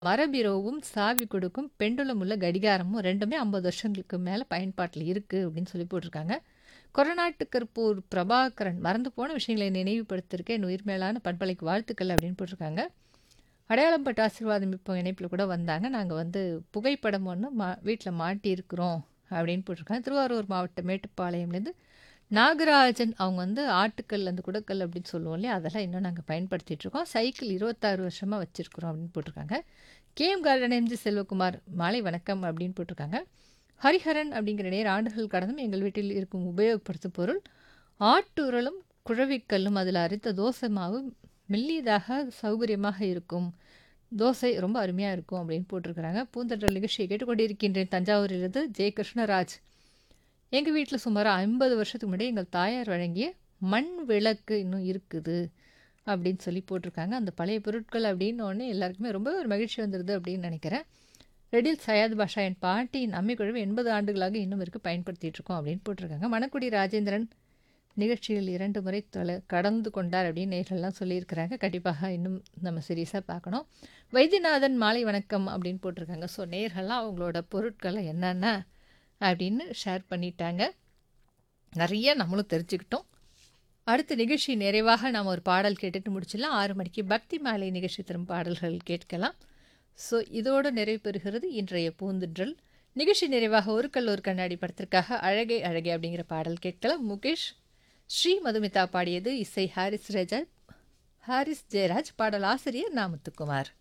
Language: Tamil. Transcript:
மரபீரோவும், சாவி கொடுக்கும் பெண்டுலம் உள்ள கடிகாரமும் 2மே 50 வருஷங்களுக்கு மேல பயன்பாட்டுல இருக்கு அப்படின்னு சொல்லி போட்டிருக்காங்க. கொரநாட்டு கற்பூர் பிரபாகரன் மறந்து போன விஷயங்களை நினைவுபடுத்தியிருக்க என் உயிர் மேலான பண்பலைக்கு வாழ்த்துக்கள் அப்படின்னு போட்டிருக்காங்க. அடையாளம் பட்ட ஆசீர்வாதம் இப்போ இணைப்பில கூட வந்தாங்க. நாங்க வந்து புகைப்படம் ஒண்ணு மா வீட்ல மாட்டியிருக்கிறோம் அப்படின்னு போட்டிருக்காங்க. திருவாரூர் மாவட்டம் மேட்டுப்பாளையம்லேருந்து நாகராஜன் அவங்க வந்து ஆட்டுக்கல் அந்த குடக்கல் அப்படின்னு சொல்லுவோம் இல்லையா? அதெல்லாம் இன்னும் நாங்க பயன்படுத்திட்டு இருக்கோம். சைக்கிள் 26 வருஷமா வச்சிருக்கிறோம் அப்படின்னு போட்டிருக்காங்க. கேஎம் கார்டன் எம்ஜி செல்வகுமார் மாலை வணக்கம் அப்படின்னு போட்டிருக்காங்க. ஹரிஹரன் அப்படிங்கிற நேர் ஆண்டுகள் கடந்தும் எங்கள் வீட்டில் இருக்கும் உபயோகப்படுத்தும் பொருள் ஆட்டுரலும், குழவிக்கல்லும் அதில் அரைத்த தோசை மாவு மெல்லியதாக சௌகரியமாக இருக்கும். தோசை ரொம்ப அருமையா இருக்கும் அப்படின்னு போட்டிருக்கிறாங்க. பூந்தென்றல் நிகழ்ச்சியை கேட்டுக்கொண்டிருக்கின்றேன் தஞ்சாவூரிலிருந்து ஜெய கிருஷ்ணராஜ். எங்க வீட்ல சுமார் 50 வருஷத்துக்கு முன்னாடி எங்கள் தாயார் வழங்கிய மண் விளக்கு இன்னும் இருக்குது அப்படின்னு சொல்லி போட்டிருக்காங்க. அந்த பழைய பொருட்கள் அப்படின்னோனே எல்லாருக்குமே ரொம்ப ஒரு மகிழ்ச்சி வந்துருது அப்படின்னு நினைக்கிறேன். ரெடில் சையத் பாஷா என் பாட்டியின் அம்மிக்குழவு 80 ஆண்டுகளாக இன்னும் இருக்கு பயன்படுத்திட்டு இருக்கோம் அப்படின்னு போட்டிருக்காங்க. மணக்குடி ராஜேந்திரன் நிகழ்ச்சியில் 2 முறை தொல கடந்து கொண்டார் அப்படின்னு நேயர்கள்லாம் சொல்லியிருக்கிறாங்க. கண்டிப்பாக இன்னும் நம்ம சீரியஸா பார்க்கணும். வைத்தியநாதன் மாலை வணக்கம் அப்படின்னு போட்டிருக்காங்க. ஸோ நேயர்கள்லாம் அவங்களோட பொருட்கள என்னென்ன அப்படின்னு ஷேர் பண்ணிட்டாங்க. நிறைய நம்மளும் தெரிஞ்சுக்கிட்டோம். அடுத்த நிகழ்ச்சி நிறைவாக நாம ஒரு பாடல் கேட்டுட்டு முடிச்சிடலாம். 6 மணிக்கு பக்தி மாலை நிகழ்ச்சி தரும் பாடல்கள் கேட்கலாம். ஸோ இதோடு நிறைவு பெறுகிறது இன்றைய பூந்தென்றல். நிகழ்ச்சி நிறைவாக ஒரு கல் ஒரு கண்ணாடி படத்திற்காக அழகே அழகே அப்படிங்கிற பாடல் கேட்கலாம். முகேஷ், ஸ்ரீ மதுமிதா பாடியது. இசை ஹாரிஸ் ரஜா ஹாரிஸ் ஜெயராஜ். பாடல் ஆசிரியர் நா. முத்துக்குமார்.